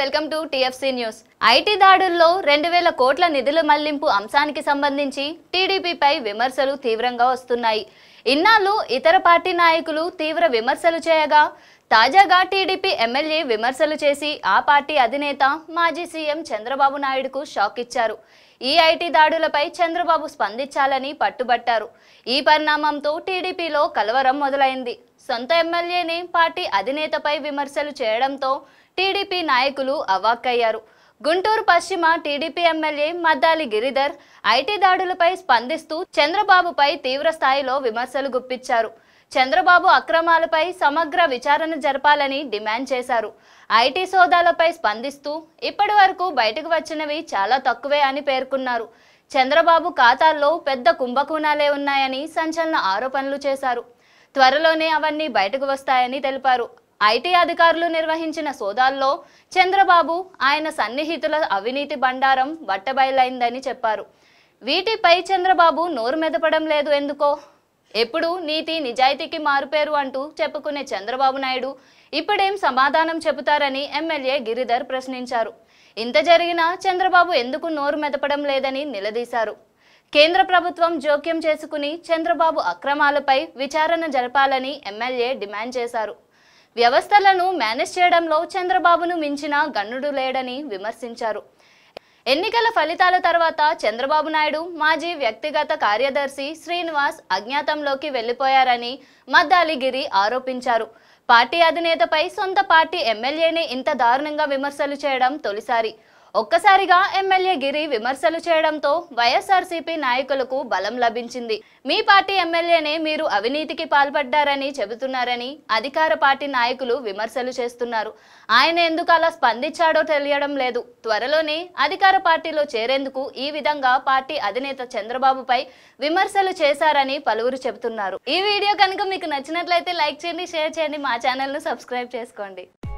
welcome to TFC news IT దాడుల్లో రెండు వేల కోట్ల నిధుల మళ్లింపు అంశానికి సంబంధించి టీడీపీపై విమర్శలు తీవ్రంగా వస్తున్నాయి ఇన్నాళ్ళు ఇతర పార్టీ నాయకులు తీవ్ర విమర్శలు చేయగా తాజాగా టీడీపీ ఎమ్మెల్యే విమర్శలు చేసి ఆ పార్టీ అధినేత మాజీ సీఎం చంద్రబాబు నాయుడుకు షాక్ ఇచ్చారు ఈ ఐటీ దాడులపై చంద్రబాబు స్పందించాలని పట్టుబట్టారు ఈ పరిణామంతో టీడీపీలో కలవరం మొదలైంది సొంత ఎమ్మెల్యేని పార్టీ అధినేతపై విమర్శలు చేయడంతో టీడీపీ నాయకులు అవాక్కయ్యారు గుంటూరు పశ్చిమ TDP MLA Maddali Giridhar IT దాడులపై స్పందిస్తూ చంద్రబాబుపై తీవ్ర స్థాయిలో విమర్శలు గుప్పించారు చంద్రబాబు అక్రమాలపై సమగ్ర విచారణ జరపాలని డిమాండ్ చేశారు ఐటీ సోదాలపై స్పందిస్తూ ఇప్పటి వరకు బయటకు వచ్చినవి చాలా తక్కువే అని పేర్కొన్నారు చంద్రబాబు ఖాతాల్లో పెద్ద కుంభకోణాలే ఉన్నాయని సంచలన ఆరోపణలు చేశారు త్వరలోనే అవన్నీ బయటకు వస్తాయని తెలిపారు ఐటీ అధికారులు నిర్వహించిన సోదాల్లో చంద్రబాబు ఆయన సన్నిహితుల అవినీతి బండారం బట్టబయలైందని చెప్పారు వీటిపై చంద్రబాబు నోరు మెదపడం లేదు ఎందుకో ఎప్పుడు నీతి నిజాయితీకి మారుపేరు అంటూ చెప్పుకునే చంద్రబాబు నాయుడు ఇప్పుడేం సమాధానం చెబుతారని ఎమ్మెల్యే గిరిధర్ ప్రశ్నించారు ఇంత జరిగినా చంద్రబాబు ఎందుకు నోరు మెదపడం లేదని నిలదీశారు కేంద్ర ప్రభుత్వం జోక్యం చేసుకుని చంద్రబాబు అక్రమాలపై విచారణ జరపాలని ఎమ్మెల్యే డిమాండ్ చేశారు వ్యవస్థలను మేనేజ్ చేయడంలో చంద్రబాబును మించిన గన్నుడు లేడని విమర్శించారు ఎన్నికల ఫలితాల తర్వాత చంద్రబాబు నాయుడు మాజీ వ్యక్తిగత కార్యదర్శి శ్రీనివాస్ అజ్ఞాతంలోకి వెళ్లిపోయారని మద్దాలిగిరి ఆరోపించారు పార్టీ అధినేతపై సొంత పార్టీ ఎమ్మెల్యేని ఇంత దారుణంగా విమర్శలు చేయడం తొలిసారి ఒక్కసారిగా ఎమ్మెల్యే గిరి విమర్శలు చేయడంతో వైఎస్ఆర్సీపీ నాయకులకు బలం లభించింది మీ పార్టీ ఎమ్మెల్యేనే మీరు అవినీతికి పాల్పడ్డారని చెబుతున్నారని అధికార పార్టీ నాయకులు విమర్శలు చేస్తున్నారు ఆయన ఎందుకు అలా స్పందించాడో తెలియడం లేదు త్వరలోనే అధికార పార్టీలో చేరేందుకు ఈ విధంగా పార్టీ అధినేత చంద్రబాబుపై విమర్శలు చేశారని పలువురు చెబుతున్నారు ఈ వీడియో కనుక మీకు నచ్చినట్లయితే లైక్ చేయండి షేర్ చేయండి మా ఛానల్ను సబ్స్క్రైబ్ చేసుకోండి